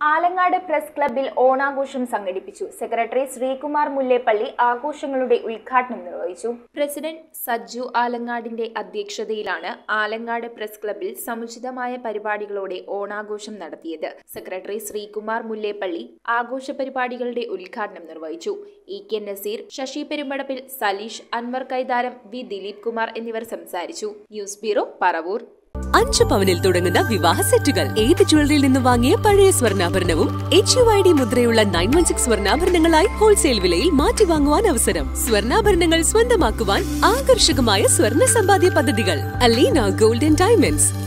Alangad press ക്ലബ്ബിൽ ഓണാഘോഷം സംഘടിപ്പിച്ചു സെക്രട്ടറി ശ്രീകുമാർ മുല്ലേപ്പള്ളി ആഘോഷങ്ങളുടെ ഉദ്ഘാടനം നിർവഹിച്ചു പ്രസിഡന്റ് സജ്ജു ആലങ്ങാടിന്റെ അധ്യക്ഷതയിലാണ് ആലങ്ങാട് പ്രസ് ക്ലബ്ബിൽ സമുചിതമായ പരിപാടികളോടെ ഓണാഘോഷം നടത്തിയത് സെക്രട്ടറി ശ്രീകുമാർ മുല്ലേപ്പള്ളി ആഘോഷ പരിപാടികളുടെ ഉദ്ഘാടനം നിർവഹിച്ചു ഇ കെ നസീർ ശശി പെരുമ്പടപ്പിൽ സലീഷ് അൻവർ കൈതാരം വി ദിലീപ് കുമാർ എന്നിവർ സംസാരിച്ചു ന്യൂസ് ബ്യൂറോ പറവൂർ അഞ്ച് പവനിൽ തുടങ്ങുന്ന വിവാഹ സെറ്റുകൾ ഏത് ജ്വല്ലറിയിൽ നിന്ന് വാങ്ങിയ പഴയ സ്വർണ്ണാഭരണവും എച്ച് യു ഐ ഡി മുദ്രയുള്ള നയൻ വൺ സിക്സ് സ്വർണ്ണാഭരണങ്ങളായി ഹോൾസെയിൽ വിലയിൽ മാറ്റി വാങ്ങുവാൻ അവസരം സ്വർണ്ണാഭരണങ്ങൾ സ്വന്തമാക്കുവാൻ ആകർഷകമായ സ്വർണ്ണ സമ്പാദ്യ പദ്ധതികൾ അലീന ഗോൾഡൻ ഡയമണ്ട്സ്